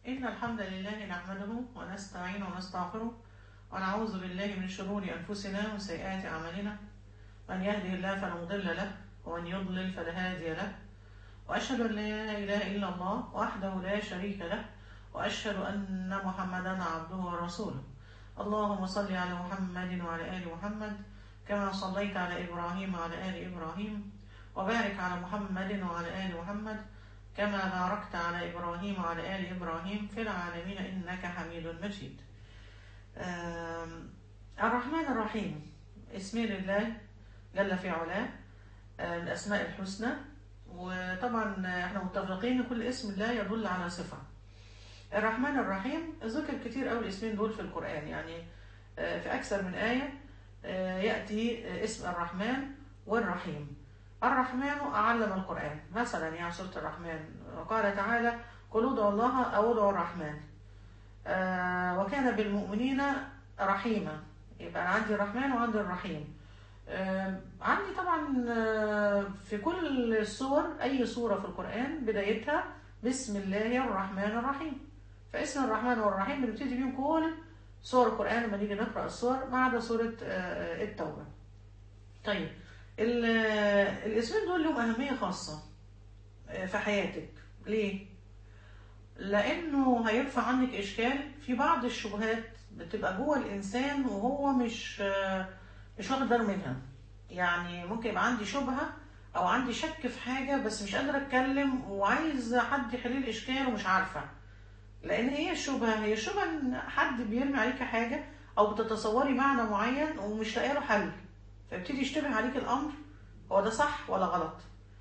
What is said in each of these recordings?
إن الحمد لله نحمده ونستعينه ونستغفره ونعوذ بالله من شرور أنفسنا وسيئات أعمالنا من يهده الله فلا مضل له ومن يضلل فلا هادي له وأشهد أن لا إله إلا الله وحده لا شريك له وأشهد أن محمدا عبده ورسوله اللهم صل على محمد وعلى آل محمد كما صليت على إبراهيم وعلى آل إبراهيم وبارك على محمد وعلى آل محمد كما باركت على إبراهيم وعلى آل إبراهيم في العالمين إنك حميد مجيد آم، الرحمن الرحيم اسم لله جل في علاه آه، الأسماء الحسنى وطبعا احنا متفقين ان كل اسم لا يدل على صفة الرحمن الرحيم ذكر كتير قوي الاسمين دول في القرآن يعني آه، في أكثر من آية آه، يأتي آه، اسم الرحمن والرحيم الرحمن أعلم القرآن مثلا يعني سورة الرحمن وقال تعالى قل ادعوا الله أو ادعوا الرحمن آه، وكان بالمؤمنين رحيما يبقى أنا عندي الرحمن وعندي الرحيم آه، عندي طبعا آه، في كل السور أي سورة في القرآن بدايتها بسم الله الرحمن الرحيم فاسم الرحمن والرحيم بنبتدي بيهم كل سور القرآن لما نيجي نقرأ السور ما عدا سورة آه، التوبة طيب ال- الاسمين دول لهم أهمية خاصة آه، في حياتك ليه؟ لأنه هيرفع عنك إشكال في بعض الشبهات بتبقى جوه الإنسان وهو مش آه، مش واخد باله منها يعني ممكن يبقى عندي شبهة أو عندي شك في حاجة بس مش قادرة أتكلم وعايز حد يحل لي الإشكال ومش عارفة لأن هي الشبهة هي الشبهة إن حد بيرمي عليك حاجة أو بتتصوري معنى معين ومش لاقيه له حل فيبتدي يشتبه عليك الأمر هو ده صح ولا غلط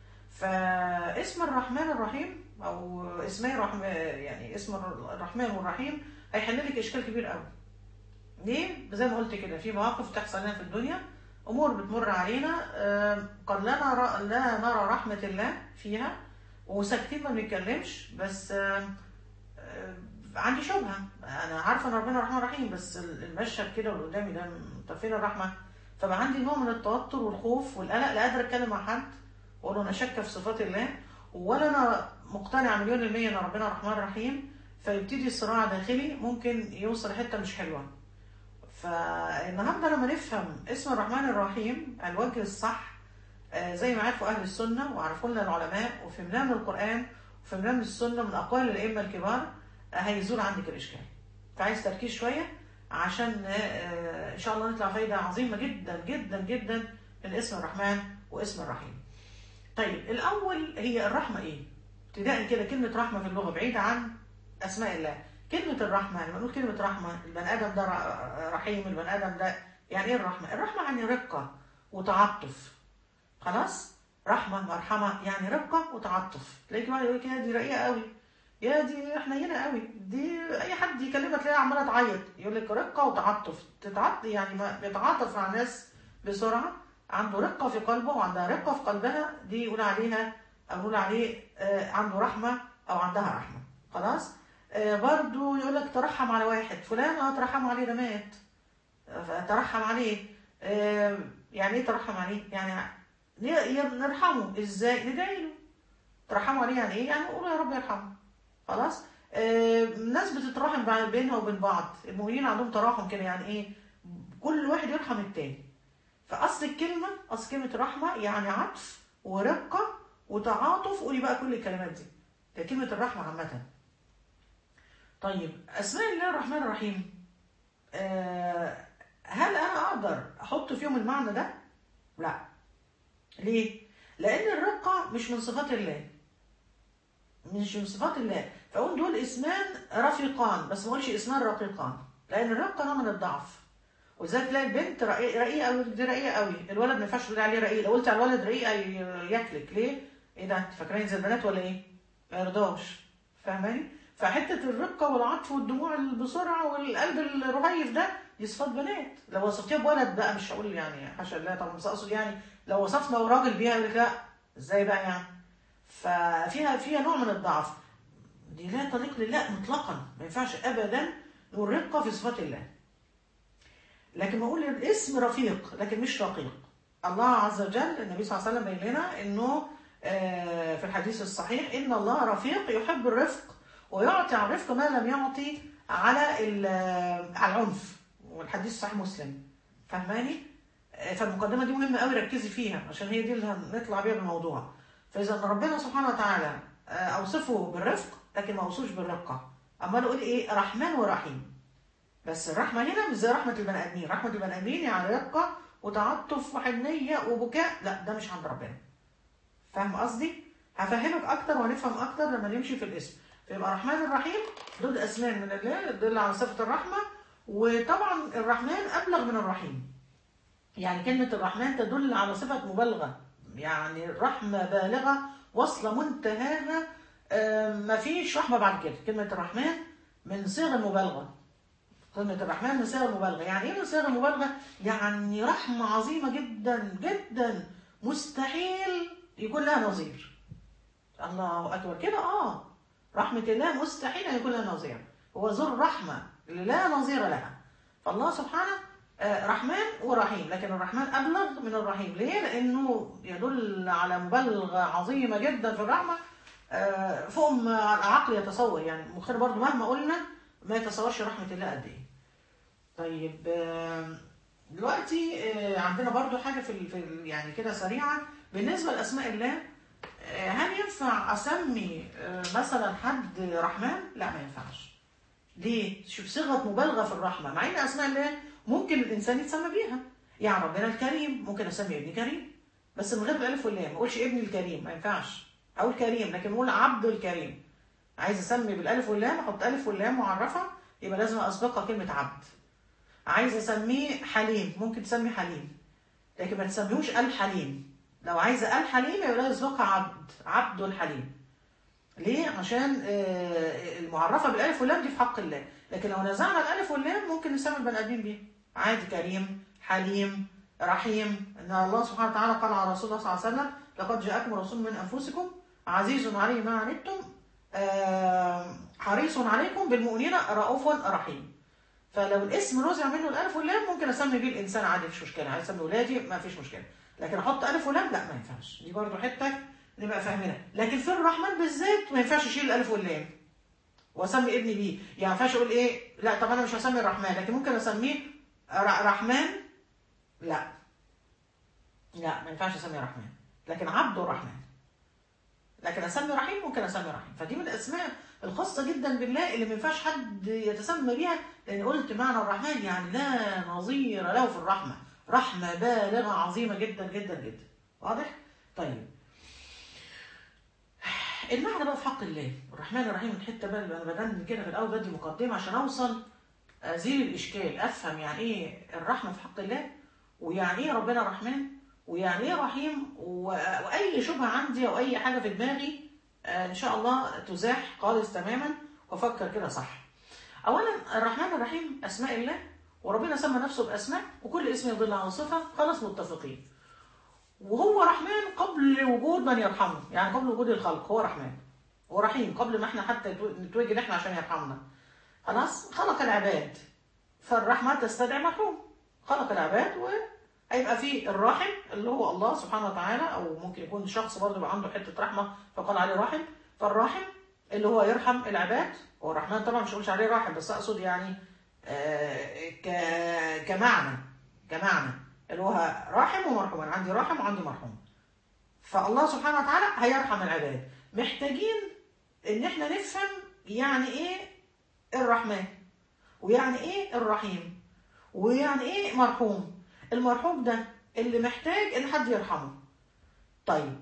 فاسم الرحمن الرحيم او اسمي الرحمن يعني اسم الرحمن والرحيم هيحل لك اشكال كبير قوي ليه زي ما قلت كده في مواقف تحصل لنا في الدنيا امور بتمر علينا آه، قد لا نرى لا نرى رحمه الله فيها وساكتين ما بنتكلمش بس آه، آه، عندي شبهه انا عارفه ان ربنا رحمن رحيم بس المشهد كده واللي قدامي ده طب فين الرحمه فبقى عندي نوع من التوتر والخوف والقلق لا قادره اتكلم مع حد واقول له انا شاكه في صفات الله ولا انا مقتنع مليون المية ان ربنا رحمن رحيم فيبتدي صراع داخلي ممكن يوصل لحته مش حلوه فالنهارده لما نفهم اسم الرحمن الرحيم الوجه الصح آه، زي ما عرفوا اهل السنه وعرفوا لنا العلماء وفهمناه من القران وفهمناه من السنه من اقوال الائمه الكبار آه، هيزول عندك الاشكال فعايز تركيز شويه عشان آه، ان شاء الله نطلع فايده عظيمه جدا جدا جدا من اسم الرحمن واسم الرحيم طيب الاول هي الرحمه ايه ابتداء كده كلمه رحمه في اللغه بعيده عن اسماء الله كلمه الرحمه لما نقول كلمه رحمه البني ادم ده ر- رحيم البني ادم ده يعني ايه الرحمه الرحمه يعني رقه وتعاطف خلاص رحمه مرحمه يعني رقه وتعاطف تلاقي واحد يقول لك يا دي رقيقه قوي يا دي حنينه قوي دي اي حد يكلمك تلاقيها عماله تعيط يقول لك رقه وتعاطف تتعاطف يعني ما بيتعاطف مع الناس بسرعه عنده رقه في قلبه وعندها رقه في قلبها دي يقول عليها او يقول عليه آه، عنده رحمه او عندها رحمه خلاص آه، برضو يقول لك ترحم على واحد فلان اه ترحم عليه ده مات آه، فترحم عليه آه، يعني ايه ترحم عليه يعني ن- ي- نرحمه ازاي ندعي له ترحموا عليه يعني ايه يعني نقول يا رب يرحمه خلاص آه، الناس بتتراحم بع- بينها وبين بعض المؤمنين عندهم تراحم كده يعني ايه كل واحد يرحم التاني فاصل الكلمه اصل كلمه الرحمه يعني عطف ورقه وتعاطف قولي بقى كل الكلمات دي ده كلمه الرحمه عامه طيب اسماء الله الرحمن الرحيم آه هل انا اقدر احط فيهم المعنى ده لا ليه لان الرقه مش من صفات الله مش من صفات الله فاقول دول اسمان رفيقان بس ما اقولش اسمان رقيقان لان الرقه نوع من الضعف وذلك تلاقي البنت رقيقه رقيقه قوي دي رقيقه قوي الولد ما ينفعش تقول عليه رقيق لو قلت على الولد رقيقه ي- ياكلك ليه؟ ايه ده انت فاكرين زي البنات ولا ايه؟ ما يرضاش فاهماني؟ فحته الرقه والعطف والدموع اللي بسرعه والقلب الرهيف ده دي صفات بنات لو وصفتيها بولد بقى مش هقول يعني حاشا الله طبعا بس اقصد يعني لو وصفنا راجل بيها يقول لك لا ازاي بقى يعني؟ ففيها فيها نوع من الضعف دي لا تليق لله مطلقا ما ينفعش ابدا نقول رقه في صفات الله لكن بقول الاسم رفيق لكن مش رقيق الله عز وجل النبي صلى الله عليه وسلم بين لنا انه آه، في الحديث الصحيح ان الله رفيق يحب الرفق ويعطي على الرفق ما لم يعطي على ال- على العنف والحديث صحيح مسلم فاهماني آه، فالمقدمه دي مهمه قوي ركزي فيها عشان هي دي اللي هنطلع بيها بالموضوع فاذا ربنا سبحانه وتعالى آه، اوصفه بالرفق لكن ما اوصفوش بالرقه امال اقول ايه رحمن ورحيم بس الرحمه هنا مش زي رحمه البني ادمين رحمه البني ادمين يعني رقه وتعاطف وحنيه وبكاء لا ده مش عند ربنا فاهم قصدي هفهمك اكتر وهنفهم اكتر لما نمشي في الاسم فيبقى الرحمن الرحيم دول اسماء من الله تدل على صفه الرحمه وطبعا الرحمن ابلغ من الرحيم يعني كلمه الرحمن تدل على صفه مبالغه يعني رحمه بالغه واصله منتهاها آم، مفيش رحمه بعد كده كلمه الرحمن من صيغ المبالغه كلمة الرحمن من صيغ المبالغة، يعني إيه من صيغ المبالغة؟ يعني رحمة عظيمة جدا جدا مستحيل يكون لها نظير. الله أكبر كده آه رحمة الله مستحيل أن يكون لها نظير. هو ذو الرحمة اللي لا نظير لها. فالله سبحانه آه، رحمن ورحيم، لكن الرحمن أبلغ من الرحيم، ليه؟ لأنه يدل على مبالغة عظيمة جدا في الرحمة آه، فوق ما العقل يتصور، يعني مخنا برضه مهما قلنا ما يتصورش رحمة الله قد إيه. طيب آم، دلوقتي آه، عندنا برضو حاجة في ال- في ال- يعني كده سريعة بالنسبة لأسماء الله آه، هل ينفع أسمي آه، مثلا حد رحمن؟ لا ما ينفعش. ليه؟ شوف صيغة مبالغة في الرحمة مع إن أسماء الله ممكن الإنسان يتسمى بيها. يعني ربنا الكريم ممكن أسمي ابني كريم بس من غير الألف واللام ما أقولش ابني الكريم ما ينفعش. أقول كريم لكن أقول عبد الكريم. عايز أسمي بالألف واللام أحط ألف واللام معرفة يبقى لازم أسبقها كلمة عبد. عايز اسميه حليم ممكن تسمي حليم لكن ما تسميهوش الحليم لو عايزه الحليم يبقى لازم يسبقها عبد عبد الحليم ليه عشان آه، المعرفه بالالف واللام دي في حق الله لكن لو نزعنا الالف واللام ممكن نسمي البني ادمين بيها عادي كريم حليم رحيم ان الله سبحانه وتعالى قال على رسول الله صلى الله عليه وسلم لقد جاءكم رسول من انفسكم عزيز عليه ما عنتم آه، حريص عليكم بالمؤمنين رؤوف رحيم فلو الاسم نزع منه الالف واللام ممكن اسمي بيه الانسان عادي مفيش مشكله عايز اسمي ولادي ما فيش مشكله لكن احط الف ولام لا ما ينفعش دي برضو حته نبقى فاهمينها لكن في الرحمن بالذات ما ينفعش اشيل الالف واللام واسمي ابني بيه يعني ما ينفعش اقول ايه لا طب انا مش هسمي الرحمن لكن ممكن اسميه ر- رحمن لا لا ما ينفعش اسمي رحمن لكن عبد الرحمن لكن اسمي رحيم ممكن اسمي رحيم فدي من الاسماء الخاصه جدا بالله اللي ما ينفعش حد يتسمى بيها لان قلت معنى الرحمن يعني لا نظير له في الرحمه رحمه بالغه عظيمه جدا جدا جدا واضح طيب المعنى بقى في حق الله الرحمن الرحيم الحته بقى اللي انا بدن كده في الاول بدي مقدمه عشان اوصل ازيل الاشكال افهم يعني ايه الرحمه في حق الله ويعني ايه ربنا رحمن ويعني ايه رحيم و- واي شبهه عندي او اي حاجه في دماغي آه، ان شاء الله تزاح خالص تماما وافكر كده صح اولا الرحمن الرحيم اسماء الله وربنا سمى نفسه باسماء وكل اسم يدل على صفه خلاص متفقين وهو رحمن قبل وجود من يرحمه يعني قبل وجود الخلق هو رحمن ورحيم قبل ما احنا حتى يتو- نتوجد احنا عشان يرحمنا خلاص خلق العباد فالرحمة تستدعي مرحوم خلق العباد وهيبقى في الراحم اللي هو الله سبحانه وتعالى او ممكن يكون شخص برضه يبقى عنده حته رحمه فقال عليه راحم فالراحم اللي هو يرحم العباد هو الرحمن طبعا مش هقولش عليه راحم بس اقصد يعني آه، ك- كمعنى كمعنى اللي هو راحم ومرحوم انا عندي راحم وعندي مرحوم فالله سبحانه وتعالى هيرحم العباد محتاجين ان احنا نفهم يعني ايه الرحمن ويعني ايه الرحيم ويعني ايه مرحوم المرحوم ده اللي محتاج ان حد يرحمه طيب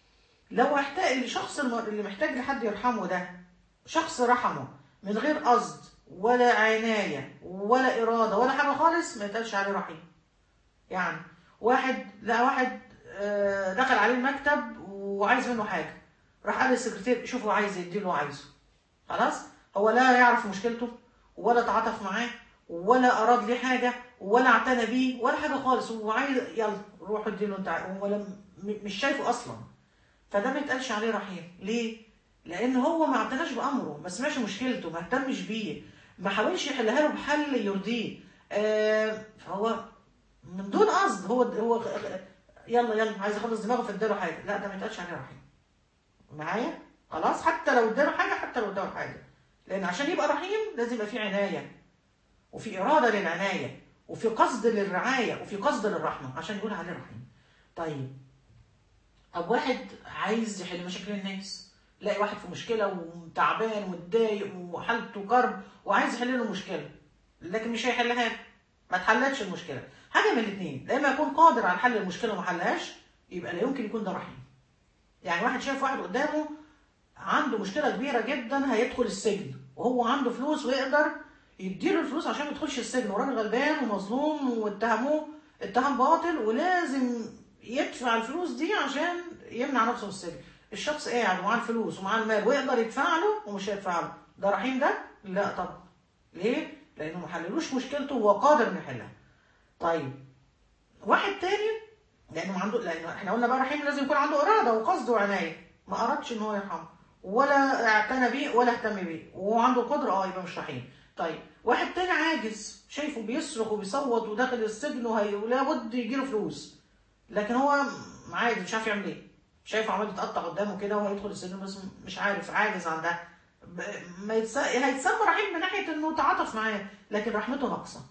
لو احتاج الشخص الم- اللي محتاج لحد يرحمه ده شخص رحمه من غير قصد ولا عناية ولا إرادة ولا حاجة خالص ما يتقالش عليه رحيم يعني واحد لا واحد آه، دخل عليه المكتب وعايز منه حاجة راح قال للسكرتير شوفوا عايز يديله عايزه خلاص هو لا يعرف مشكلته ولا تعاطف معاه ولا اراد ليه حاجه ولا اعتنى بيه ولا حاجه خالص هو عايز يلا روح اديله انت عاي- هو لم- م- مش شايفه اصلا فده ما يتقالش عليه رحيم ليه؟ لان هو ما اعتناش بامره ما سمعش مشكلته ما اهتمش بيه ما حاولش يحلها له بحل يرضيه آه فهو من دون قصد هو هو يلا يلا عايز يخلص دماغه فاداله حاجه لا ده ما يتقالش عليه رحيم معايا خلاص حتى لو اداله حاجه حتى لو اداله حاجه لان عشان يبقى رحيم لازم يبقى فيه عنايه وفي اراده للعنايه وفي قصد للرعايه وفي قصد للرحمه عشان يقول عليه رحيم طيب او واحد عايز يحل مشاكل الناس لاقي واحد في مشكله وتعبان ومتضايق وحالته كرب وعايز يحل له مشكله لكن مش هيحلها له. ما اتحلتش المشكله حاجه من الاثنين لا اما يكون قادر على حل المشكله وما حلهاش يبقى لا يمكن يكون ده رحيم يعني واحد شايف واحد قدامه عنده مشكله كبيره جدا هيدخل السجن وهو عنده فلوس ويقدر يديله الفلوس عشان ما يدخلش السجن وراجل غلبان ومظلوم واتهموه اتهام باطل ولازم يدفع الفلوس دي عشان يمنع نفسه من السجن الشخص قاعد ومعاه الفلوس ومعاه المال ويقدر يدفع له ومش هيدفع له ده رحيم ده لا طبعا ليه لانه ما حللوش مشكلته وهو قادر انه يحلها طيب واحد تاني لانه ما عنده لان احنا قلنا بقى رحيم لازم يكون عنده اراده وقصد وعنايه ما ارادش ان هو يرحمه ولا اعتنى بيه ولا اهتم بيه وهو عنده قدره اه يبقى مش رحيم طيب واحد تاني عاجز شايفه بيصرخ وبيصوت وداخل السجن وهي ولابد يجيله فلوس لكن هو عادي مش عارف يعمل ايه شايفه عمال يتقطع قدامه كده وهيدخل السجن بس مش عارف عاجز عن ده ب- ما يتس... هيتسمى رحيم من ناحيه انه تعاطف معاه لكن رحمته ناقصه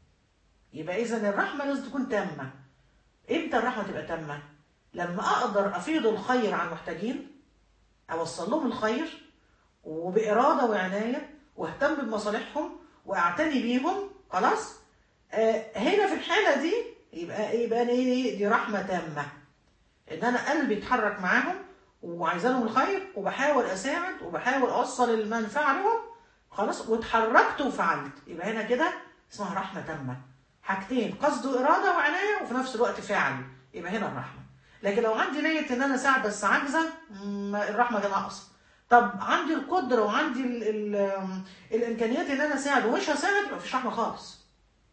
يبقى اذا الرحمه لازم تكون تامه امتى الرحمه تبقى تامه لما اقدر افيض الخير عن المحتاجين اوصل لهم الخير وباراده وعنايه واهتم بمصالحهم واعتني بيهم خلاص آه هنا في الحاله دي يبقى يبقى أنا ايه دي رحمه تامه ان انا قلبي اتحرك معاهم وعايزه لهم الخير وبحاول اساعد وبحاول اوصل المنفعه لهم خلاص واتحركت وفعلت يبقى هنا كده اسمها رحمه تامه حاجتين قصد واراده وعنايه وفي نفس الوقت فعل يبقى هنا الرحمه لكن لو عندي نيه ان انا اساعد بس عاجزه مم، الرحمه دي ناقصه طب عندي القدره وعندي ال ال الامكانيات ان انا اساعد ومش هساعد يبقى مفيش رحمه خالص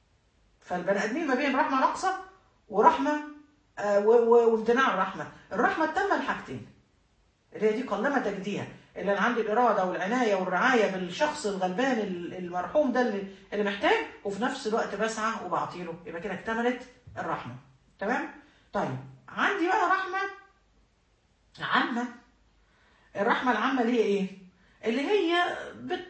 فالبني ادمين ما بين رحمه ناقصه ورحمه آه، و- و- وامتناع الرحمه الرحمه التامه لحاجتين اللي هي دي قلما تجديها اللي انا عندي الاراده والعنايه والرعايه بالشخص الغلبان ال- المرحوم ده اللي, اللي محتاج وفي نفس الوقت بسعى وبعطيله يبقى كده اكتملت الرحمه تمام طيب عندي بقى رحمه عامه الرحمه العامه اللي هي ايه اللي هي بت...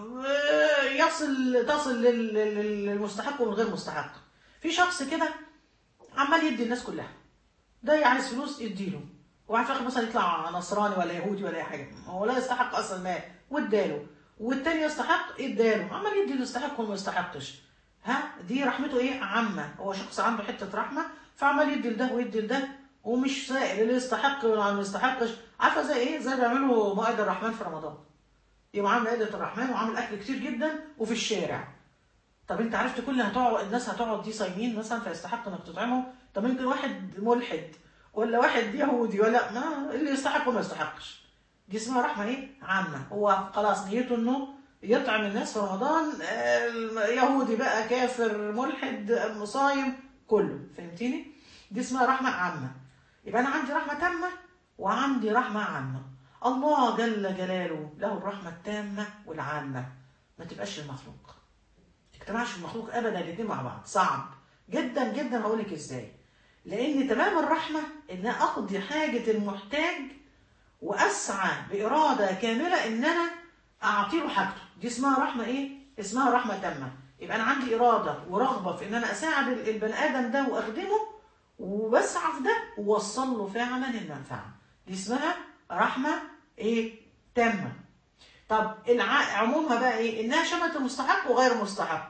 يصل تصل لل- لل- للمستحق والغير مستحق في شخص كده عمال يدي الناس كلها ده عايز فلوس يديله وبعد في الاخر مثلا يطلع نصراني ولا يهودي ولا اي حاجه هو لا يستحق اصلا المال واداله والتاني يستحق اداله عمال يدي اللي يستحق واللي ما يستحقش ها دي رحمته ايه عامه هو شخص عنده حته رحمه فعمال يدي لده ويدي لده ومش سائل اللي يستحق واللي ما يستحقش عارفه زي ايه زي بيعملوا مائده الرحمن في رمضان يبقى عامل مائده الرحمن وعامل اكل كتير جدا وفي الشارع طب انت عرفت كل هتقعد الناس هتقعد دي صايمين مثلا فيستحق انك تطعمهم طب يمكن واحد ملحد ولا واحد يهودي ولا ما اللي يستحق وما يستحقش دي اسمها رحمه ايه عامه هو خلاص نيته انه يطعم الناس في رمضان آه، يهودي بقى كافر ملحد آه، صايم كله فهمتيني دي اسمها رحمه عامه يبقى انا عندي رحمه تامه وعندي رحمه عامه الله جل جلاله له الرحمه التامه والعامه ما تبقاش المخلوق تجتمعش في المخلوق ابدا الاثنين مع بعض صعب جدا جدا هقول لك ازاي لان تمام الرحمه ان اقضي حاجه المحتاج واسعى باراده كامله ان انا اعطي له حاجته دي اسمها رحمه ايه اسمها رحمه تامه يبقى انا عندي اراده ورغبه في ان انا اساعد ال- البني ادم ده واخدمه وبسعى في ده ووصل له فعلا المنفعه دي اسمها رحمه ايه تامه طب الع... عمومها بقى ايه انها شملت المستحق وغير المستحق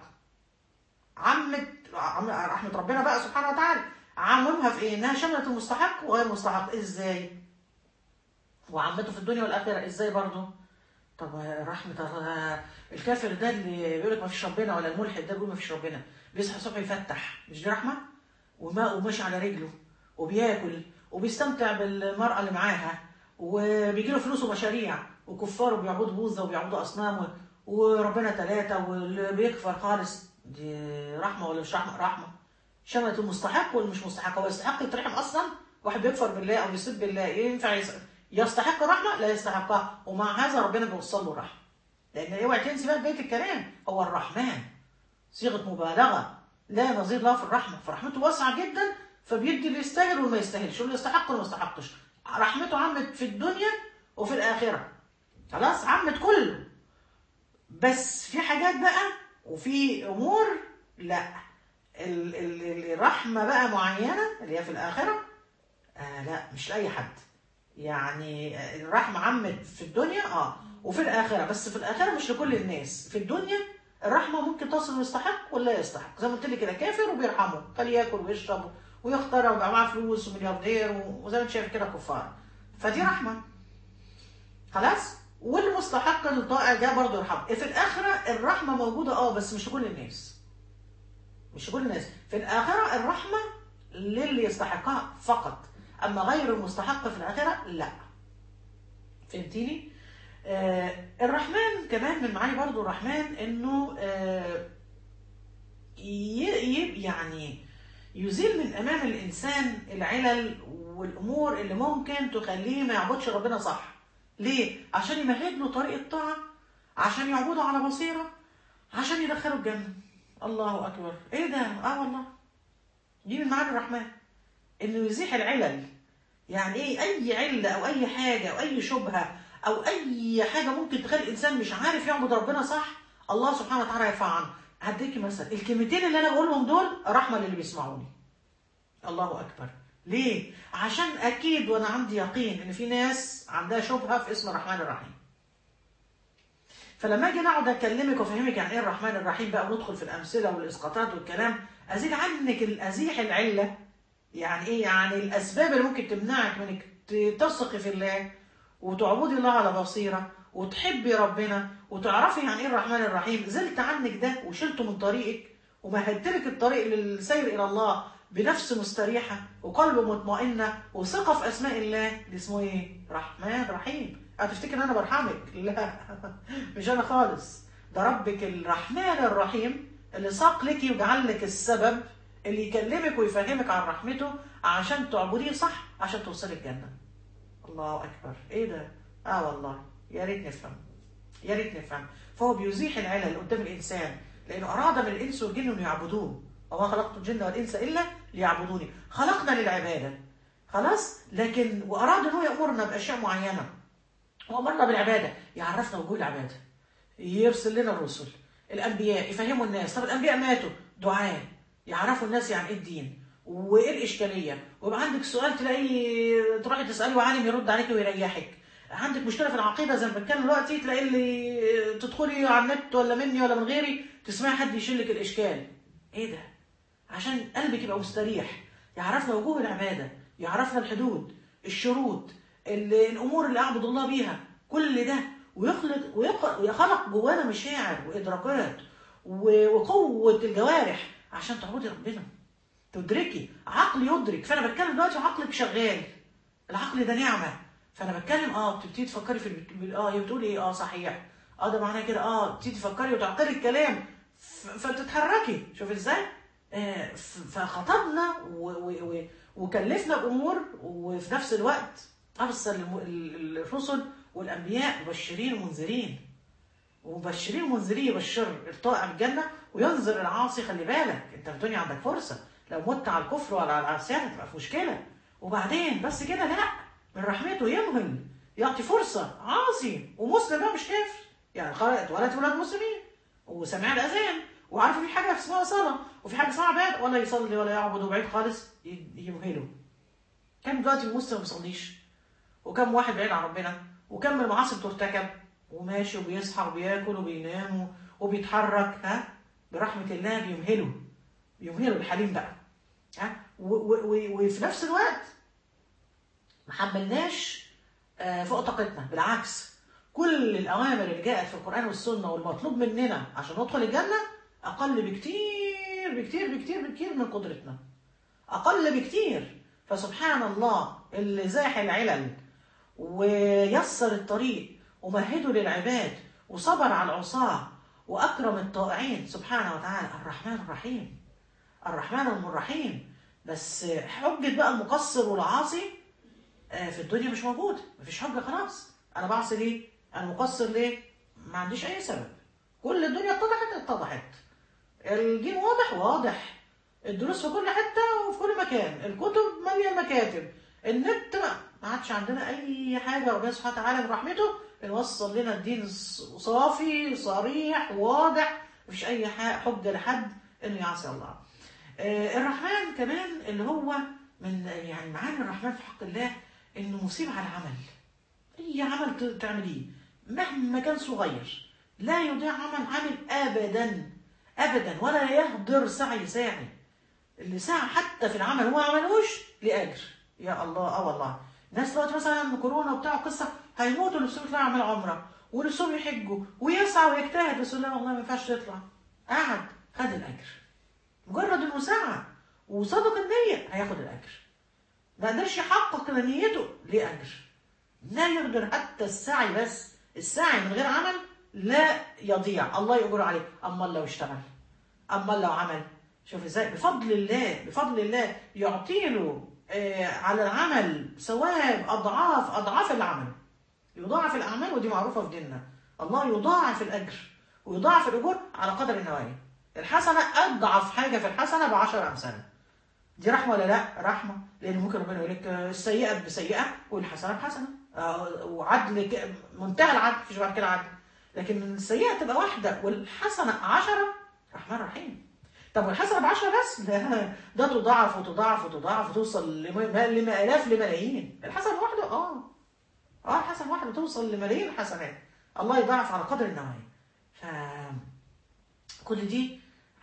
عمت عم... رحمه ربنا بقى سبحانه وتعالى عمومها في ايه انها شملت المستحق وغير المستحق ازاي وعمته في الدنيا والاخره ازاي برضه طب رحمه الله الكافر ده اللي بيقول لك ما فيش ربنا ولا الملحد ده بيقول ما فيش ربنا بيصحى الصبح يفتح مش دي رحمه وما وماشي على رجله وبياكل وبيستمتع بالمرأة اللي معاها وبيجي له فلوس ومشاريع وكفار وبيعبدوا بوذا وبيعبدوا أصنام وربنا ثلاثة واللي بيكفر خالص دي رحمة ولا مش رحمة رحمة شملت المستحق واللي مش مستحق هو يستحق يترحم أصلا واحد بيكفر بالله أو يسب بالله ينفع يس- يستحق الرحمة لا يستحقها ومع هذا ربنا بيوصل له الرحمة لأن اوعي تنسي بقى بيت الكلام هو الرحمن صيغه مبالغه لا نظير لها في الرحمه فرحمته واسعه جدا فبيدي اللي يستاهل واللي ما يستاهلش واللي يستحق واللي ما يستحقش رحمته عمت في الدنيا وفي الاخره خلاص عمت كله بس في حاجات بقى وفي امور لا ال- ال- ال- الرحمه بقى معينه اللي هي في الاخره آه لا مش لاي حد يعني آه، الرحمه عمت في الدنيا اه وفي الاخره بس في الاخره مش لكل الناس في الدنيا الرحمه ممكن تصل ويستحق ولا يستحق زي ما قلت لك كده كافر وبيرحمه فلياكل ويشرب ويختار ويبقى معاه فلوس وملياردير و- وزي ما انت شايف كده كفار فدي رحمه خلاص والمستحق للطائع ده برضه يرحمه في الاخره الرحمه موجوده اه بس مش لكل الناس مش لكل الناس في الاخره الرحمه للي يستحقها فقط اما غير المستحق في الاخره لا فهمتيني آه الرحمن كمان من معاني برضو الرحمن انه آه ي- ي- يعني يزيل من امام الانسان العلل والامور اللي ممكن تخليه ما يعبدش ربنا صح ليه عشان يمهد له طريق الطاعه عشان يعبده على بصيره عشان يدخله الجنه الله اكبر ايه ده اه والله دي من معاني الرحمن انه يزيح العلل يعني ايه اي عله او اي حاجه او اي شبهه او اي حاجه ممكن تخلي الانسان مش عارف يعبد ربنا صح الله سبحانه وتعالى يرفع عنه هديكي مثلا الكلمتين اللي انا بقولهم دول رحمه للي بيسمعوني الله اكبر ليه عشان اكيد وانا عندي يقين ان في ناس عندها شبهه في اسم الرحمن الرحيم فلما اجي اقعد اكلمك وافهمك يعني ايه الرحمن الرحيم بقى وندخل في الامثله والاسقاطات والكلام ازيل عنك ازيح العله يعني ايه يعني الاسباب اللي ممكن تمنعك من انك ت- تثقي في الله وتعبدي الله على بصيره وتحبي ربنا وتعرفي يعني ايه الرحمن الرحيم زلت عنك ده وشلته من طريقك ومهدت لك الطريق للسير الى الله بنفس مستريحه وقلب مطمئنه وثقه في اسماء الله دي اسمه ايه؟ رحمن رحيم هتفتكر ان انا برحمك لا مش انا خالص ده ربك الرحمن الرحيم اللي ساق لك وجعل لك السبب اللي يكلمك ويفهمك عن رحمته عشان تعبديه صح عشان توصلي الجنه الله اكبر ايه ده اه والله يا ريت نفهم يا ريت نفهم فهو بيزيح العلل قدام الانسان لانه اراد من الانس والجن ان يعبدوه وما خلقت الجن والانس الا ليعبدوني خلقنا للعباده خلاص لكن واراد ان هو يامرنا باشياء معينه وامرنا بالعباده يعرفنا وجود العباده يرسل لنا الرسل الانبياء يفهموا الناس طب الانبياء ماتوا دعاء يعرفوا الناس يعني ايه الدين وايه الاشكاليه ويبقى عندك سؤال تلاقي تروحي تسالي وعالم يرد عليك ويريحك عندك مشكله في العقيده زي ما بتكلم دلوقتي تلاقي اللي تدخلي على النت ولا مني ولا من غيري تسمعي حد يشيل لك الاشكال ايه ده عشان قلبك يبقى مستريح يعرفنا وجوه العباده يعرفنا الحدود الشروط ال- الامور اللي اعبد الله بيها كل ده ويخلق ويخلق ويخلق جوانا مشاعر وادراكات و- وقوه الجوارح عشان تعبدي ربنا تدركي عقل يدرك فانا بتكلم دلوقتي وعقلك شغال العقل ده نعمه فانا بتكلم اه بتبتدي تفكري في البت- اه هي بتقول ايه اه صحيح اه ده معناه كده اه تبتدي تفكري وتعقلي الكلام ف- فتتحركي شوف ازاي آه ف- فخطبنا و- و- و- وكلفنا بامور وفي نفس الوقت ارسل الم- ال- الرسل والانبياء مبشرين ومنذرين ومبشرين ومنذرين يبشر الطائع بالجنه وينذر العاصي خلي بالك انت في الدنيا عندك فرصه لو مت على الكفر ولا على العصيان هتبقى في مشكله وبعدين بس كده لا من رحمته يمهل يعطي فرصه عاصي ومسلم بقى مش كافر يعني خلاص اتولد ولاد مسلمين وسمع الاذان وعارف في حاجه اسمها صلاه وفي حاجه اسمها عباده ولا يصلي ولا يعبد وبعيد خالص ي- يمهله كم دلوقتي المسلم ما بيصليش وكم واحد بعيد عن ربنا وكم من المعاصي بترتكب وماشي وبيصحى وبياكل وبينام وبيتحرك ها برحمه الله بيمهله بيمهله الحليم بقى ها و- و- و- وفي نفس الوقت ما حملناش آه، فوق طاقتنا بالعكس كل الاوامر اللي جاءت في القران والسنه والمطلوب مننا عشان ندخل الجنه اقل بكتير بكتير بكتير بكتير من قدرتنا اقل بكتير فسبحان الله اللي زاح العلل ويسر الطريق ومهده للعباد وصبر على العصاة وأكرم الطائعين سبحانه وتعالى الرحمن الرحيم الرحمن الرحيم بس حجة بقى المقصر والعاصي آه، في الدنيا مش موجود مفيش حجة خلاص أنا بعصي ليه؟ أنا مقصر ليه؟ ما عنديش أي سبب كل الدنيا اتضحت اتضحت الدين واضح واضح الدروس في كل حتة وفي كل مكان الكتب مالية المكاتب النت ما ما عادش عندنا اي حاجه ربنا سبحانه وتعالى من رحمته بنوصل لنا الدين صافي صريح واضح مفيش اي حجه لحد انه يعصي الله آه الرحمن كمان اللي هو من يعني معاني الرحمن في حق الله انه مصيب على عمل اي عمل تعمليه مهما كان صغير لا يضيع عمل عامل ابدا ابدا ولا يهدر سعي ساعي اللي سعى حتى في العمل هو ما عملوش لاجر يا الله اه والله ناس دلوقتي مثلا كورونا وبتاع قصه هيموتوا نفسهم يطلعوا يعملوا عمره ونفسهم يحجوا ويسعى ويجتهد بس لا والله ما ينفعش تطلع قعد خد الاجر مجرد انه سعى وصدق النيه هياخد الاجر ما قدرش يحقق نيته ليه اجر لا يقدر حتى السعي بس السعي من غير عمل لا يضيع الله يأجر عليه أما لو اشتغل أما لو عمل شوف ازاي بفضل الله بفضل الله يعطي له آه على العمل ثواب أضعاف أضعاف العمل يضاعف الأعمال ودي معروفة في ديننا الله يضاعف الأجر ويضاعف الأجور على قدر النوايا الحسنة أضعف حاجة في الحسنة بعشر أمثالها دي رحمة ولا لا؟ رحمة لأن ممكن ربنا يقول لك السيئة بسيئة والحسنة بحسنة وعدل منتهى العدل مفيش بعد كده عدل لكن السيئة تبقى واحدة والحسنة عشرة رحمن رحيم طب والحسنة بعشرة بس ده, ده تضاعف وتضاعف وتضاعف وتوصل لآلاف لملايين الحسنة واحدة اه اه الحسنة واحدة توصل لملايين الحسنات الله يضاعف على قدر النوايا ف كل دي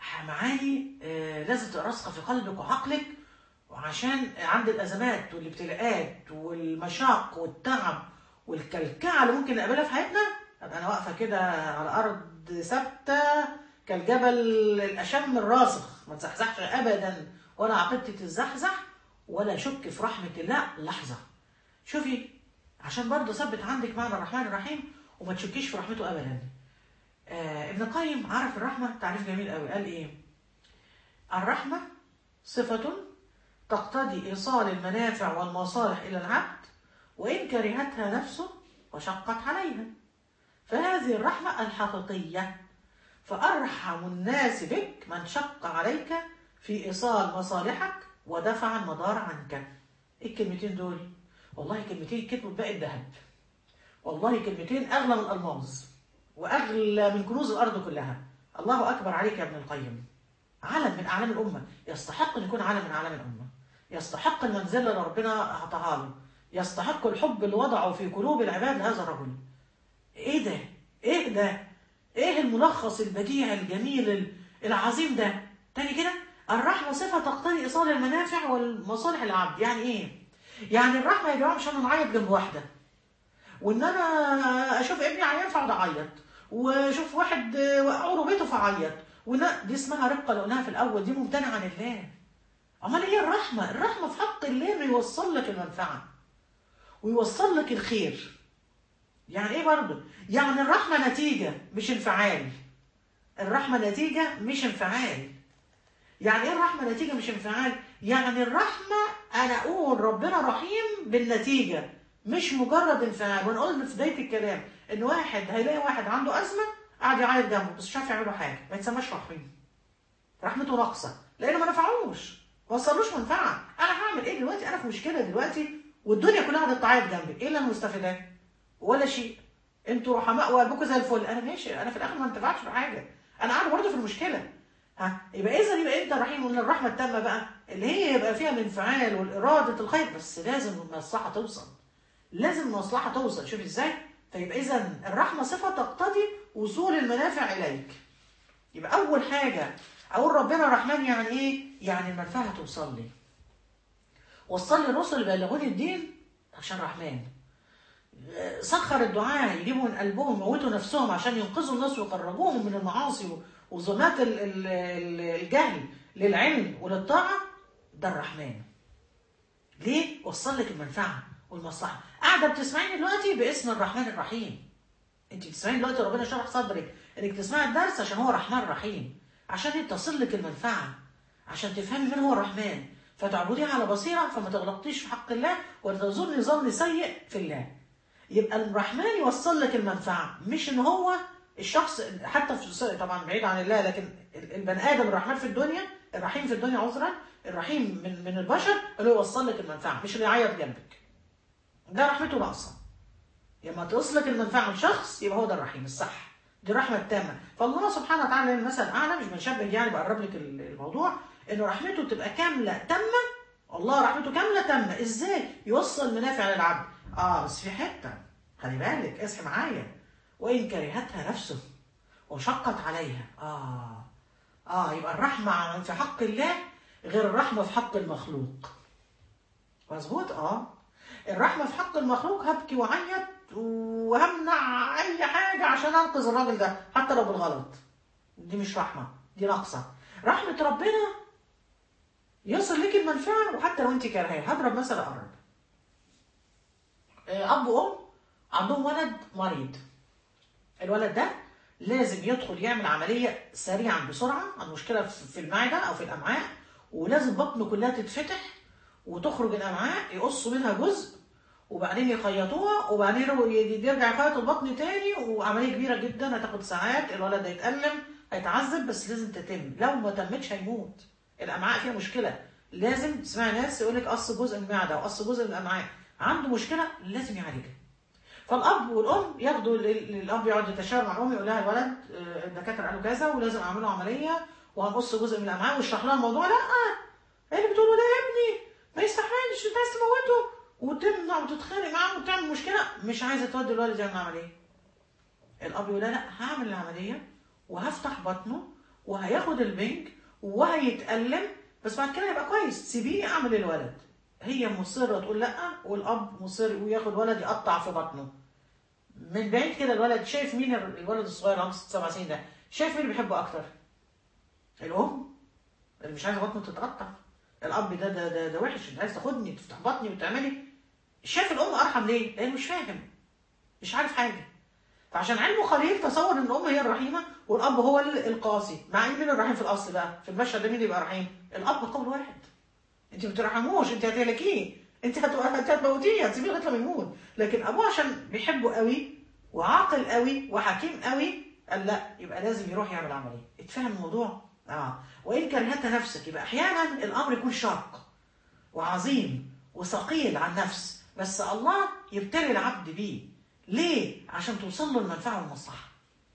معاني آه لازم تبقى راسخة في قلبك وعقلك وعشان عند الازمات والابتلاءات والمشاق والتعب والكلكعه اللي ممكن نقابلها في حياتنا ابقى انا واقفه كده على ارض ثابته كالجبل الاشم الراسخ ما تزحزحش ابدا ولا عقيدتي تتزحزح ولا اشك في رحمه الله لحظه شوفي عشان برضه ثبت عندك معنى الرحمن الرحيم وما تشكيش في رحمته ابدا آه ابن القيم عرف الرحمه تعريف جميل قوي قال ايه الرحمه صفه تقتضي إيصال المنافع والمصالح إلى العبد وإن كرهتها نفسه وشقت عليها فهذه الرحمة الحقيقية فأرحم الناس بك من شق عليك في إيصال مصالحك ودفع المضار عنك إيه الكلمتين دول؟ والله كلمتين كتبوا باقي الذهب والله كلمتين أغلى من الألماظ وأغلى من كنوز الأرض كلها الله أكبر عليك يا ابن القيم علم من أعلام الأمة يستحق أن يكون علم من أعلام الأمة يستحق المنزلة اللي ربنا أعطاها له يستحق الحب اللي وضعه في قلوب العباد هذا الرجل ايه ده ايه ده ايه الملخص البديع الجميل العظيم ده تاني كده الرحمة صفة تقتضي إيصال المنافع والمصالح للعبد يعني ايه يعني الرحمة يا جماعة مش انا نعيط جنب واحدة وان انا اشوف ابني عيان فاقعد اعيط واشوف واحد وقعوا له بيته فاعيط ولا دي اسمها رقة اللي قلناها في الاول دي ممتنعة عن الله امال ايه الرحمة الرحمة في حق الله انه يوصل لك المنفعة ويوصل لك الخير يعني ايه برضه يعني الرحمة نتيجة مش انفعال الرحمة نتيجة مش انفعال يعني ايه الرحمة نتيجة مش انفعال يعني الرحمة انا اقول ربنا رحيم بالنتيجة مش مجرد انفعال وانا قلت في بداية الكلام ان واحد هيلاقي واحد عنده ازمة قاعد يعيط جنبه بس مش عارف يعمل له حاجة ما يتسماش رحيم رحمته ناقصة لانه ما نفعوش ما وصلوش منفعة انا هعمل ايه دلوقتي انا في مشكلة دلوقتي والدنيا كلها قاعدة تعيط جنبي ايه اللي انا مستفيداه ولا شيء انتوا رحماء وقلبكم زي الفل انا ماشي انا في الاخر ما انتفعتش بحاجه انا قاعد برضه في المشكله ها يبقى اذا يبقى انت رحيم وان الرحمه التامه بقى اللي هي يبقى فيها الانفعال والاراده الخير بس لازم المصلحه توصل لازم المصلحه توصل شوف ازاي فيبقى اذا الرحمه صفه تقتضي وصول المنافع اليك يبقى اول حاجه اقول ربنا رحمن يعني ايه يعني المنفعه توصل لي وصل لي الرسل يبلغوني الدين عشان رحمن سخر الدعاء يجيبوا من قلبهم يموتوا نفسهم عشان ينقذوا الناس ويخرجوهم من المعاصي وظلمات الجهل للعلم وللطاعة ده الرحمن ليه؟ وصل لك المنفعة والمصلحة قاعدة بتسمعيني دلوقتي باسم الرحمن الرحيم انت بتسمعيني دلوقتي ربنا شرح صدرك انك تسمعي الدرس عشان هو رحمن رحيم عشان تصل لك المنفعة عشان تفهمي من هو الرحمن فتعبديه على بصيرة فما تغلطيش في حق الله وتظني ظن سيء في الله يبقى الرحمن يوصل لك المنفعة مش ان هو الشخص حتى في طبعا بعيد عن الله لكن البني ادم الرحمن في الدنيا الرحيم في الدنيا عذرا الرحيم من من البشر اللي يوصل لك المنفعة مش اللي يعيط جنبك ده رحمته ناقصه لما تصلك المنفعه لشخص يبقى هو ده الرحيم الصح دي الرحمه التامه فالله سبحانه وتعالى المثل الاعلى مش بنشبه يعني بقرب لك الموضوع انه رحمته تبقى كامله تامه الله رحمته كامله تامه ازاي يوصل منافع للعبد اه بس في حته خلي بالك اصحي معايا وان كرهتها نفسه وشقت عليها اه اه يبقى الرحمه في حق الله غير الرحمه في حق المخلوق مظبوط اه الرحمه في حق المخلوق هبكي وعيط وهمنع اي حاجه عشان انقذ الراجل ده حتى لو بالغلط دي مش رحمه دي ناقصه رحمه ربنا يصل لك المنفعه وحتى لو انت كارهاه هضرب مثل اقرب اب وام عندهم ولد مريض الولد ده لازم يدخل يعمل عمليه سريعا بسرعه عن مشكله في المعده او في الامعاء ولازم بطنه كلها تتفتح وتخرج الامعاء يقصوا منها جزء وبعدين يخيطوها وبعدين يرجع يخيط البطن تاني وعمليه كبيره جدا هتاخد ساعات الولد ده يتألم هيتعذب بس لازم تتم لو ما تمتش هيموت الامعاء فيها مشكله لازم تسمعي ناس يقول لك قص جزء من المعده وقص جزء من الامعاء عنده مشكله لازم يعالجها فالاب والام ياخدوا الاب يقعد يتشاور مع الام يقول لها الولد الدكاتره قالوا كذا ولازم اعمله عمليه وهنقص جزء من الامعاء ويشرح لها الموضوع لا ايه اللي بتقوله ده يا ابني ما يستحملش انت عايز تموته وتمنع وتتخانق معاه وتعمل مشكله مش عايزه تودي الولد يعمل عمليه الاب يقول لا هعمل العمليه وهفتح بطنه وهياخد البنج وهيتألم بس بعد كده هيبقى كويس سيبيه اعمل الولد هي مصرة تقول لا والأب مصر وياخد ولد يقطع في بطنه من بعيد كده الولد شايف مين الولد الصغير عنده ست سبع سنين ده شايف مين اللي بيحبه أكتر الأم اللي مش عايزة بطنه تتقطع الأب ده ده ده, ده وحش أنت عايز تاخدني تفتح بطني وتعملي شايف الأم أرحم ليه؟ لأنه مش فاهم مش عارف حاجة فعشان علمه خليل تصور ان الام هي الرحيمه والاب هو القاسي مع ان مين الرحيم في الاصل بقى في المشهد ده مين يبقى رحيم الاب قول واحد انت ما بترحموش انت هتهلكيه انت هتموتيه هتسيبيه لغايه لما يموت لكن ابوه عشان بيحبه قوي وعاقل قوي وحكيم قوي قال لا يبقى لازم يروح يعمل عمليه اتفهم الموضوع اه وان كرهت نفسك يبقى احيانا الامر يكون شاق وعظيم وثقيل على النفس بس الله يبتلي العبد بيه ليه عشان توصل له المنفعه والمصلحه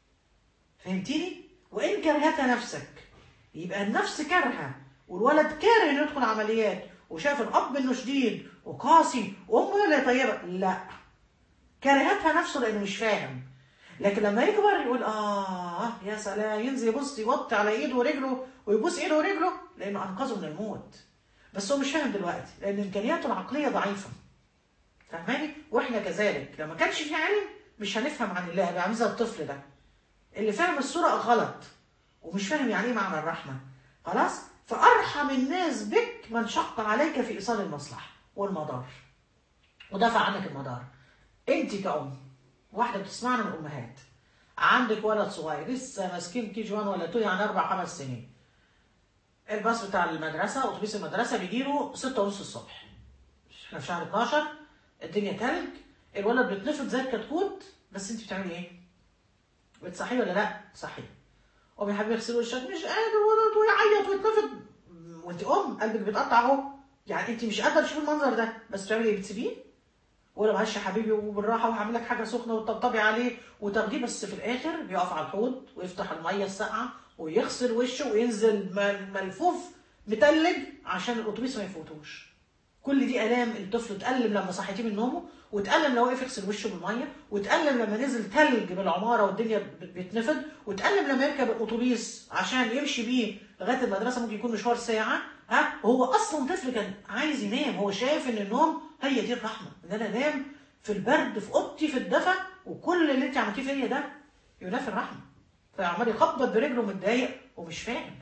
فهمتيني وان كرهت نفسك يبقى النفس كارهه والولد كاره انه يدخل عمليات وشاف الاب انه شديد وقاسي وامه اللي طيبه لا كرهتها نفسه لانه مش فاهم لكن لما يكبر يقول اه يا سلام ينزل يبص يوطي على ايده ورجله ويبوس ايده ورجله لانه انقذه من الموت بس هو مش فاهم دلوقتي لان امكانياته العقليه ضعيفه فاهماني واحنا كذلك لما كانش في علم مش هنفهم عن الله هيبقى عامل زي الطفل ده اللي فاهم الصوره غلط ومش فاهم يعني ايه معنى الرحمه خلاص فارحم الناس بك من شق عليك في ايصال المصلحه والمضار ودفع عنك المضار انت كأم واحده بتسمعنا من الامهات عندك ولد صغير لسه ماسكين كي جي 1 ولا 2 يعني اربع خمس سنين الباص بتاع المدرسه اتوبيس المدرسه بيجي له 6 ونص الصبح احنا في شهر 12 الدنيا تلج الولد بيتنفض زي الكتكوت بس انت بتعملي ايه؟ بتصحيه ولا لا؟ صحيه قومي يا حبيبي اغسلي وشك مش قادر ولد ويعيط ويتنفض وانت ام قلبك بيتقطع اهو يعني انت مش قادره تشوفي المنظر ده بس بتعملي ايه؟ بتسيبيه؟ ولا معلش يا حبيبي وبالراحه وهعمل لك حاجه سخنه وتطبطبي عليه وتاخديه بس في الاخر بيقف على الحوض ويفتح الميه الساقعه ويغسل وشه وينزل ملفوف متلج عشان الاتوبيس ما يفوتوش. كل دي الام الطفل اتألم لما صحيتيه من نومه واتألم لو وقف يغسل وشه بالميه واتألم لما نزل تلج بالعماره والدنيا بيتنفض واتألم لما يركب الاتوبيس عشان يمشي بيه لغايه المدرسه ممكن يكون مشوار ساعه ها وهو اصلا طفل كان عايز ينام هو شايف ان النوم هي دي الرحمه ان انا انام في البرد في اوضتي في الدفا وكل اللي انت عملتيه فيا ده ينافي الرحمه فعمال يخبط برجله متضايق ومش فاهم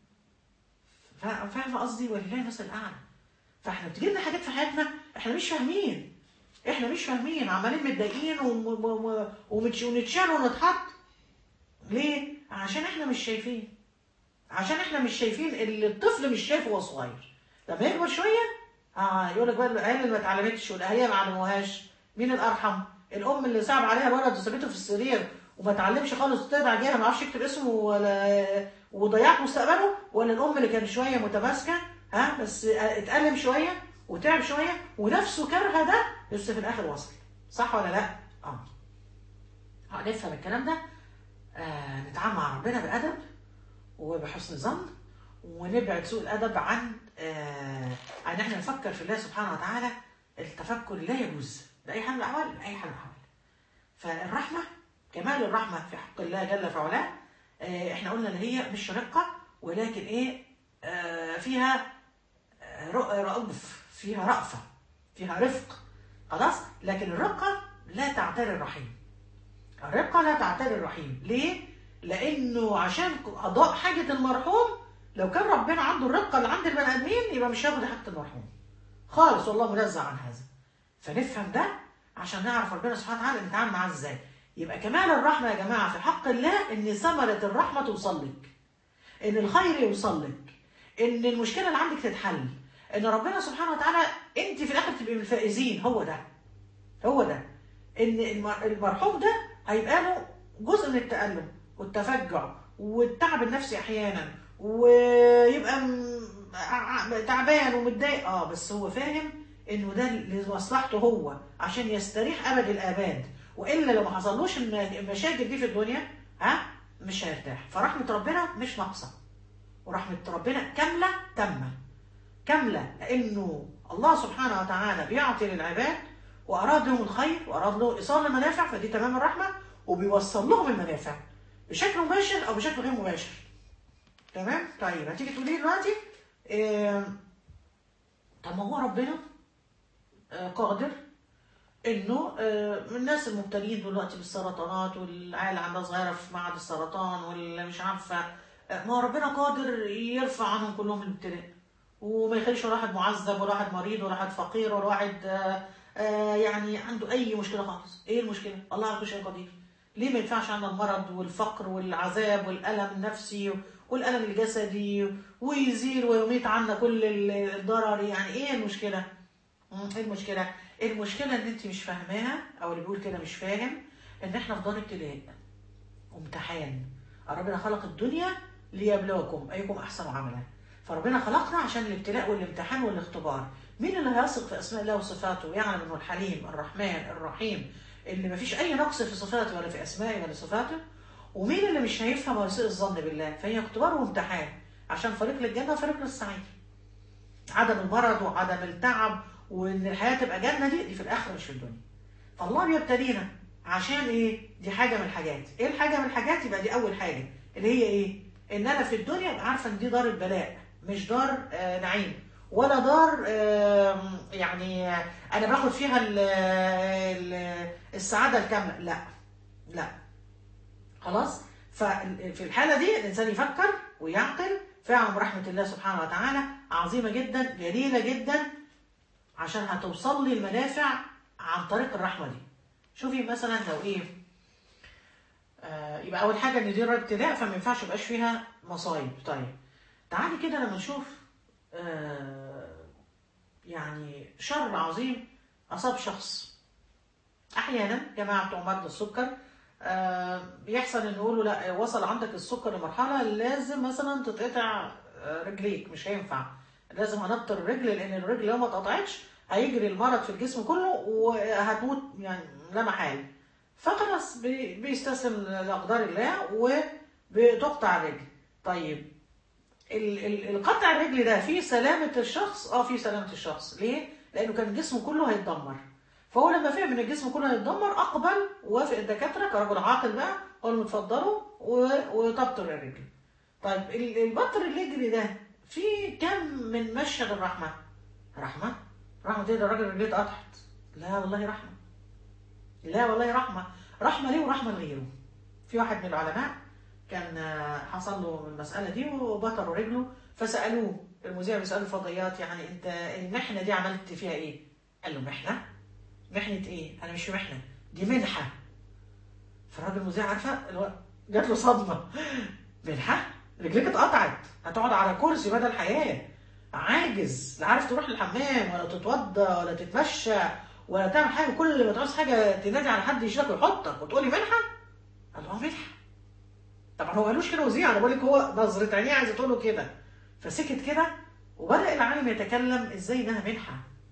فاهم قصدي ولله مثل الاعلى فاحنا بتجي لنا حاجات في حياتنا احنا مش فاهمين احنا مش فاهمين عمالين متضايقين ونتشال ونتحط ليه؟ عشان احنا مش شايفين عشان احنا مش شايفين اللي الطفل مش شايفه وهو صغير لما يكبر شويه اه يقول لك بقى العيال اللي ما اتعلمتش والاهالي ما علموهاش مين الارحم؟ الام اللي صعب عليها الولد وسابته في السرير وما اتعلمش خالص طلع جاي ما عرفش يكتب اسمه ولا وضيعت مستقبله ولا الام اللي كانت شويه متماسكه ها بس اتألم شويه وتعب شويه ونفسه كره ده بس في الاخر وصل صح ولا لا؟ اه نفهم الكلام ده آه نتعامل مع ربنا بأدب وبحسن ظن ونبعد سوء الأدب عن آه عن احنا نفكر في الله سبحانه وتعالى التفكر لا يجوز بأي حال من الأحوال بأي حال من الأحوال فالرحمة كمال الرحمة في حق الله جل في علاه آه احنا قلنا ان هي مش رقة ولكن ايه آه فيها آه، رأف فيها رأفة فيها رفق خلاص لكن الرقة لا تعتري الرحيم الرقة لا تعتري الرحيم ليه؟ لأنه عشان قضاء حاجة المرحوم لو كان ربنا عنده الرقة اللي عند البني آدمين يبقى مش هياخد حاجة المرحوم خالص والله منزه عن هذا فنفهم ده عشان نعرف ربنا سبحانه وتعالى نتعامل معاه ازاي يبقى كمال الرحمة يا جماعة في حق الله إن ثمرة الرحمة توصل لك إن الخير يوصل لك إن المشكلة اللي عندك تتحل إن ربنا سبحانه وتعالى أنت في الآخر تبقي من الفائزين هو ده هو ده إن المر- المرحوم ده هيبقى له جزء من التألم والتفجع والتعب النفسي أحيانا ويبقى م- ع- تعبان ومتضايق اه بس هو فاهم انه ده لمصلحته هو عشان يستريح ابد الاباد والا لو ما حصلوش الم- المشاكل دي في الدنيا ها مش هيرتاح فرحمه ربنا مش ناقصه ورحمه ربنا كامله تامه كامله لانه الله سبحانه وتعالى بيعطي للعباد واراد لهم الخير واراد لهم ايصال المنافع فدي تمام الرحمه وبيوصل لهم المنافع بشكل مباشر او بشكل غير مباشر تمام طيب هتيجي تقولي دلوقتي إيه طب ما هو ربنا آه، قادر انه آه، الناس المبتلين دلوقتي بالسرطانات والعيال عندها صغيره في معهد السرطان واللي مش عارفه آه، ما هو ربنا قادر يرفع عنهم كلهم الابتلاء وما يخليش ولا واحد معذب ولا واحد مريض ولا واحد فقير ولا واحد آه، آه، يعني عنده اي مشكله خالص ايه المشكله الله على كل شيء قدير ليه ما ينفعش عنا المرض والفقر والعذاب والالم النفسي والالم الجسدي ويزيل ويميت عنا كل الضرر يعني ايه المشكله مم، ايه المشكله المشكله ان انت مش فاهماها او اللي بيقول كده مش فاهم ان احنا في دار ابتلاء وامتحان ربنا خلق الدنيا ليبلوكم ايكم احسن عملا فربنا خلقنا عشان الابتلاء والامتحان والاختبار مين اللي هيثق في اسماء الله وصفاته ويعلم انه الحليم الرحمن الرحيم اللي ما فيش اي نقص في صفاته ولا في اسمائه ولا صفاته ومين اللي مش هيفهم ويسيء الظن بالله فهي اختبار وامتحان عشان فريق للجنه وفريق للسعير عدم المرض وعدم التعب وان الحياه تبقى جنه دي دي في الاخره مش في الدنيا فالله بيبتلينا عشان ايه دي حاجه من الحاجات ايه الحاجه من الحاجات يبقى دي اول حاجه اللي هي ايه ان انا في الدنيا ابقى عارفه ان دي دار البلاء مش دار آه نعيم ولا دار آه يعني آه، انا باخد فيها ال ال السعاده الكامله لا لا خلاص ففي الحاله دي الانسان يفكر ويعقل فعلا رحمه الله سبحانه وتعالى عظيمه جدا جليله جدا عشان هتوصل لي المنافع عن طريق الرحمه دي شوفي مثلا لو ايه آه يبقى اول حاجه ان دي دار ابتلاء فما ينفعش يبقاش فيها مصايب طيب تعالي كده لما نشوف آه يعني شر عظيم اصاب شخص احيانا جماعه بتوع مرضى السكر آه بيحصل ان يقولوا لا وصل عندك السكر لمرحله لازم مثلا تتقطع آه، رجليك مش هينفع لازم هنبطر الرجل لان الرجل لو ما اتقطعتش هيجري المرض في الجسم كله وهتموت يعني لا محال فخلاص بي- بيستسلم لاقدار الله وبتقطع الرجل طيب ال- ال- القطع الرجل ده فيه سلامة الشخص اه فيه سلامة الشخص ليه؟ لأنه كان جسمه كله هيتدمر فهو لما فهم ان الجسم كله هيتدمر اقبل وافق الدكاتره كرجل عاقل بقى قال له اتفضلوا و- وتبتر الرجل. طيب ال- البتر الرجل ده فيه كم من مشهد الرحمه؟ رحمه؟ رحمه ايه ده الراجل رجليه اتقطعت؟ لا والله رحمه. لا والله رحمه، رحمه ليه ورحمه لغيره. في واحد من العلماء كان آه، حصل له المساله دي وبتروا رجله فسالوه المذيع بيسال الفضائيات يعني انت المحنه دي عملت فيها ايه؟ قال له محنه؟ محنة ايه؟ أنا مش في محنة دي منحة فالراجل المذيع عارفة اللي هو جات له صدمة منحة؟ رجليك اتقطعت هتقعد على كرسي مدى الحياة عاجز لا عارف تروح الحمام ولا تتوضى ولا تتمشى ولا تعمل حاجة كل ما تعوز حاجة تنادي على حد يشيلك ويحطك وتقولي منحة؟ قال له اه منحة طبعا هو قالوش كده وزيع انا بقول لك هو نظرة عينيه عايزة تقول له كده فسكت كده وبدأ العالم يتكلم ازاي انها منحة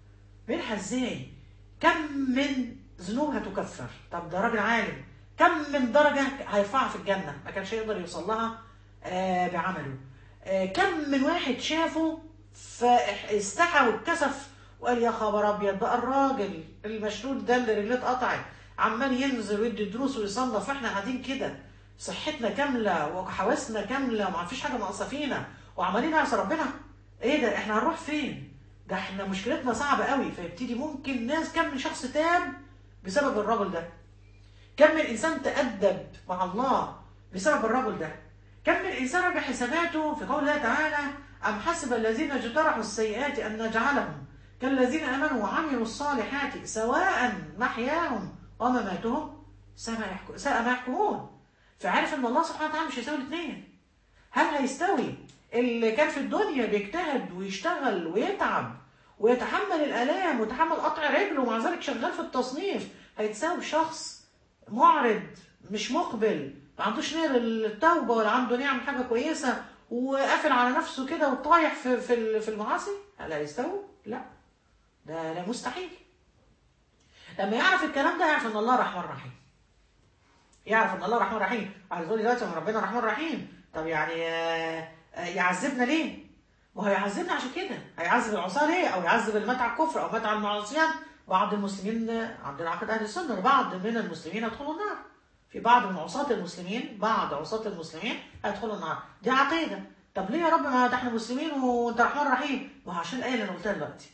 منها ازاي كم من ذنوب هتكفر طب ده راجل عالم كم من درجة هيرفعها في الجنة ما كانش يقدر يوصل لها آه بعمله آه كم من واحد شافه فاستحى واتكسف وقال يا خبر ابيض بقى الراجل المشلول ده اللي رجليه اتقطعت عمال ينزل ويدي دروس ويصنف واحنا قاعدين كده صحتنا كامله وحواسنا كامله وما فيش حاجه ناقصه فينا وعمالين نعصي ربنا ايه ده احنا هنروح فين ده احنا مشكلتنا صعبه قوي فيبتدي ممكن ناس كم من شخص تاب بسبب الرجل ده كم من انسان تأدب مع الله بسبب الرجل ده كم من انسان ربح حساباته في قول الله تعالى ام حسب الذين اجترحوا السيئات ان نجعلهم كالذين امنوا وعملوا الصالحات سواء محياهم ومماتهم ساء ما يحكمون فعارف ان الله سبحانه وتعالى مش هيساوي الاثنين هل هيستوي اللي كان في الدنيا بيجتهد ويشتغل ويتعب ويتحمل الالام ويتحمل قطع رجله ومع ذلك شغال في التصنيف هيتساوي شخص معرض مش مقبل ما عندوش نية للتوبه ولا عنده نية يعمل حاجه كويسه وقافل على نفسه كده وطايح في في في المعاصي هل هيستوي؟ لا ده ده مستحيل لما يعرف الكلام ده يعرف ان الله رحمن رحيم يعرف ان الله رحمن رحيم عايز تقول لي دلوقتي ما ربنا رحمن رحيم طب يعني يعذبنا ليه؟ ما هو يعذبنا عشان كده هيعذب العصاة ليه؟ او يعذب اللي مات على الكفر او مات على المعصية بعض المسلمين عندنا عقيدة اهل السنة بعض من المسلمين يدخلوا النار في بعض من عصاة المسلمين بعض عصاة المسلمين هيدخلوا النار دي عقيدة طب ليه يا رب ما ده احنا مسلمين وانت رحمن رحيم؟ ما هو عشان الآية اللي انا قلتها دلوقتي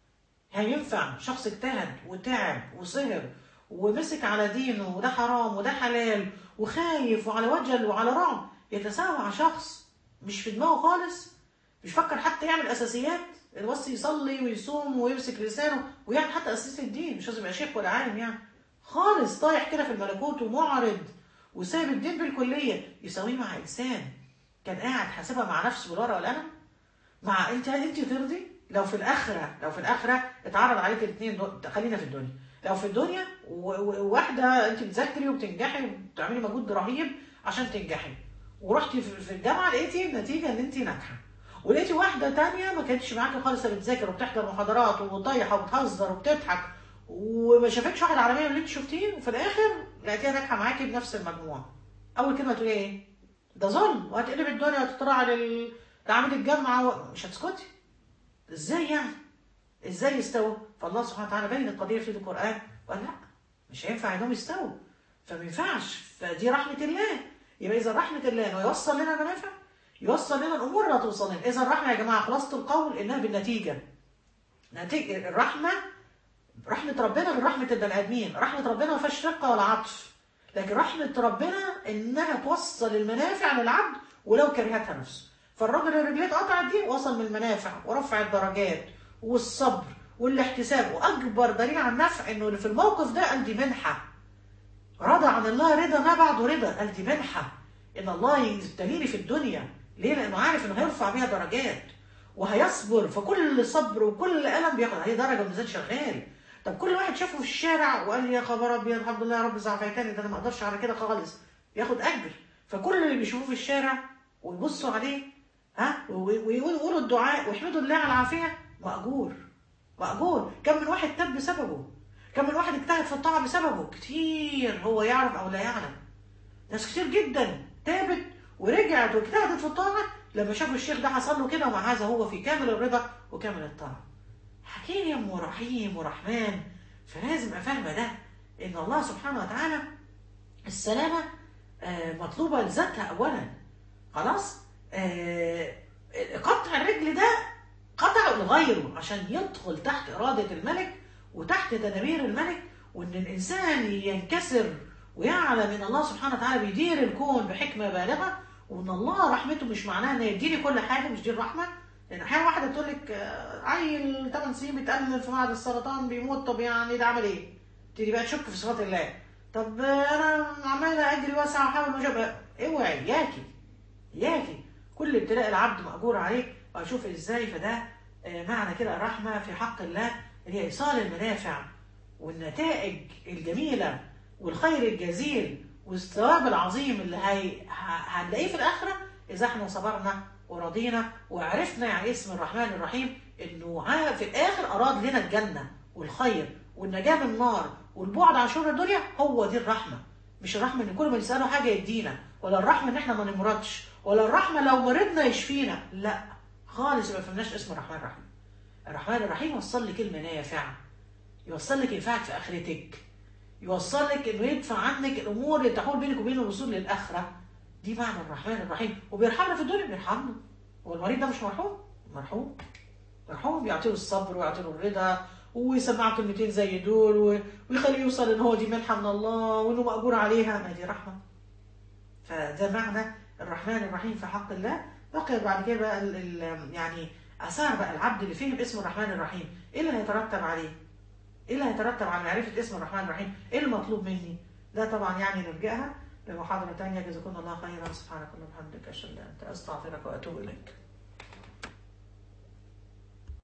هينفع شخص اجتهد وتعب وسهر ومسك على دينه وده حرام وده حلال وخايف وعلى وجل وعلى رعب يتساوى مع شخص مش في دماغه خالص مش فكر حتى يعمل اساسيات الوصي يصلي ويصوم ويمسك لسانه ويعمل حتى اساس الدين مش لازم يبقى شيخ ولا عالم يعني خالص طايح كده في الملكوت ومعرض وسايب الدين بالكليه يساويه مع انسان كان قاعد حاسبها مع نفسه بالورقه والقلم مع انت انت ترضي لو في الاخره لو في الاخره اتعرض عليك الاثنين خلينا في الدنيا لو في الدنيا وواحده انت بتذاكري وبتنجحي وبتعملي مجهود رهيب عشان تنجحي ورحتي في الجامعه لقيتي النتيجه ان انت ناجحه ولقيتي واحده تانية ما كانتش معاكي خالص بتذاكر وبتحضر محاضرات وطايحه وبتهزر وبتضحك وما شافتش واحد عالميه اللي انت شفتيه وفي الاخر لقيتيها ناجحه معاكي بنفس المجموع اول كلمه تقولي ايه؟ ده ظلم وهتقلب الدنيا وتطلعي لل... لعميد الجامعه و... مش هتسكتي ازاي يعني؟ ازاي يستووا؟ فالله سبحانه وتعالى بين القضيه في القران وقال لا مش هينفع انهم يستووا فما ينفعش فدي رحمه الله يبقى اذا رحمه الله انه يوصل لنا المنافع يوصل لنا الامور لا توصل لنا اذا الرحمه يا جماعه خلاصه القول انها بالنتيجه نتيجه الرحمه رحمه ربنا من رحمه البني ادمين رحمه ربنا ما فيهاش رقه ولا عطف لكن رحمه ربنا انها توصل المنافع للعبد ولو كرهتها نفسه فالراجل اللي رجليه اتقطعت دي وصل من المنافع ورفع الدرجات والصبر والاحتساب واكبر دليل على النفع انه في الموقف ده قال دي منحه رضى عن الله رضا ما بعده رضا قال دي منحه ان الله يبتليني في الدنيا ليه؟ لانه عارف انه هيرفع بيها درجات وهيصبر فكل صبر وكل الم بياخد عليه درجه وميزان شغال طب كل واحد شافه في الشارع وقال يا خبر ابيض الحمد لله يا رب زعفيتني ده انا ما اقدرش على كده خالص ياخد اجر فكل اللي بيشوفوه في الشارع ويبصوا عليه ها ويقولوا الدعاء ويحمدوا الله على العافيه ماجور ماجور كم من واحد تاب بسببه كم من واحد اجتهد في الطاعه بسببه كتير هو يعرف او لا يعلم ناس كتير جدا تابت ورجعت واجتهدت في الطاعه لما شافوا الشيخ ده حصل له كده ومع هذا هو في كامل الرضا وكامل الطاعه حكيم ورحيم ورحمن فلازم ابقى فاهمه ده ان الله سبحانه وتعالى السلامه مطلوبه لذاتها اولا خلاص قطع الرجل ده قطع لغيره عشان يدخل تحت اراده الملك وتحت تدابير الملك وان الانسان ينكسر ويعلم ان الله سبحانه وتعالى بيدير الكون بحكمه بالغه وان الله رحمته مش معناها ان يديني كل حاجه مش دي الرحمه لان احيانا واحده تقول لك عيل 8 سنين بيتامل في معهد السرطان بيموت طب يعني ده عمل ايه؟ تبتدي بقى تشك في صفات الله طب انا عماله اجري واسعى واحاول مجابه اوعي ياكي ياكي كل ابتلاء العبد ماجور عليه واشوف ازاي فده معنى كده الرحمه في حق الله اللي هي ايصال المنافع والنتائج الجميله والخير الجزيل والثواب العظيم اللي هي... هنلاقيه في الاخره اذا احنا صبرنا ورضينا وعرفنا يعني اسم الرحمن الرحيم انه في الاخر اراد لنا الجنه والخير والنجاه من النار والبعد عن شر الدنيا هو دي الرحمه مش الرحمه ان كل ما نساله حاجه يدينا ولا الرحمه ان احنا ما نمرضش ولا الرحمه لو مرضنا يشفينا لا خالص ما فهمناش اسم الرحمن الرحيم الرحمن الرحيم يوصل لك كلمه نافعه يوصل لك ينفعك في اخرتك يوصل لك انه يدفع عنك الامور اللي تحول بينك وبين الوصول للاخره دي معنى الرحمن الرحيم وبيرحمنا في الدنيا بيرحمنا هو المريض ده مش مرحوم مرحوم مرحوم بيعطيله الصبر ويعطيله الرضا ويسمعه كلمتين زي دول و- ويخليه يوصل ان هو دي منحه من الله وانه ماجور عليها ما دي رحمه فده معنى الرحمن الرحيم في حق الله بقي بعد كده بقى ال- ال- يعني اثار بقى العبد اللي فهم اسم الرحمن الرحيم ايه اللي هيترتب عليه؟ ايه اللي هيترتب على معرفه اسم الرحمن الرحيم؟ ايه المطلوب مني؟ ده طبعا يعني نرجعها لمحاضره ثانيه جزاكم الله خيرا سبحانك اللهم وبحمدك اشهد ان لا اله الا انت استغفرك واتوب اليك